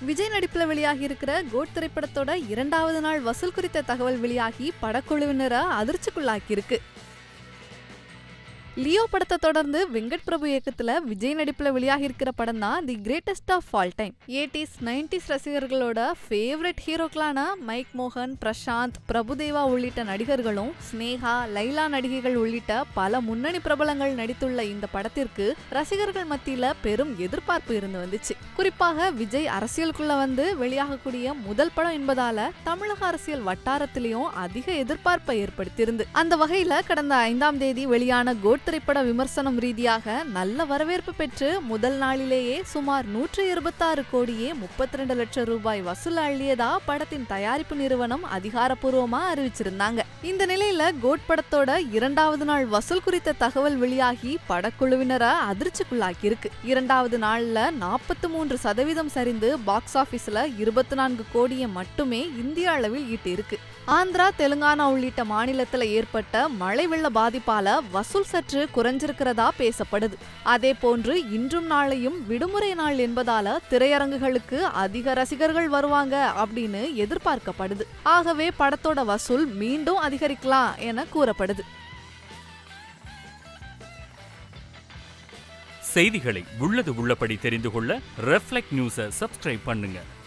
விஜய் நடிப்புல வெளியாகி இருக்கிற கோட் திரைப்படத்தோட இரண்டாவது நாள் வசூல் குறித்த தகவல் வெளியாகி படக்குழுவினரை அதிர்ச்சிக்குள்ளாக்கி இருக்கு லியோ படத்தை தொடர்ந்து வெங்கட் பிரபு இயக்கத்துல விஜய் நடிப்புல வெளியாகி இருக்கிற படம் தான் the greatest of all time eighties nineties ரசிகர்களோட ஃபேவரட் ஹீரோக்களான மைக் மோகன் பிரசாந்த் பிரபுதேவா உள்ளிட்ட நடிகர்களும் ஸ்னேகா லைலா நடிகைகள் உள்ளிட்ட பல முன்னணி பிரபலங்கள் நடித்துள்ள இந்த படத்திற்கு ரசிகர்கள் மத்தியில பெரும் எதிர்பார்ப்பு இருந்து வந்துச்சு குறிப்பாக விஜய் அரசியலுக்குள்ள வந்து வெளியாகக்கூடிய முதல் படம் என்பதால தமிழக அரசியல் வட்டாரத்திலையும் அதிக எதிர்பார்ப்பை ஏற்படுத்தியிருந்து அந்த வகையில கடந்த ஐந்தாம் தேதி வெளியான கோட் திரைப்பட விமர்சனம் ரீதியாக நல்ல வரவேற்பு பெற்று முதல் நாளிலேயே சுமார் நூற்றி இருபத்தாறு கோடியே முப்பத்தி ரெண்டு லட்சம் ரூபாய் வசூல் அள்ளியதா படத்தின் தயாரிப்பு நிறுவனம் அதிகாரப்பூர்வமா அறிவிச்சிருந்தாங்க இந்த நிலையில கோட் படத்தோட இரண்டாவது நாள் வசூல் குறித்த தகவல் வெளியாகி படக்குழுவினரை அதிர்ச்சிக்குள்ளாக்கி இருக்கு இரண்டாவது நாள்ல நாற்பத்தி மூன்று சதவீதம் சரிந்து பாக்ஸ் ஆபீஸ்ல இருபத்தி நான்கு கோடியை மட்டுமே இந்திய அளவில் ஈட்டியிருக்கு ஆந்திரா தெலுங்கானா உள்ளிட்ட மாநிலத்துல ஏற்பட்ட மழை வெள்ள பாதிப்பால வசூல் சற்று குறைஞ்சிருக்கிறதா பேசப்படுது அதே போன்று இன்றும் நாளையும் விடுமுறை நாள் என்பதால திரையரங்குகளுக்கு அதிக ரசிகர்கள் வருவாங்க அப்படின்னு எதிர்பார்க்கப்படுது ஆகவே படத்தோட வசூல் மீண்டும் அதிகரிக்கலாம் என கூறப்படுது செய்திகளை உள்ளது உள்ளபடி தெரிந்து கொள்ள ரெஃப்ளெக்ட் நியூஸை சப்ஸ்கிரைப் பண்ணுங்க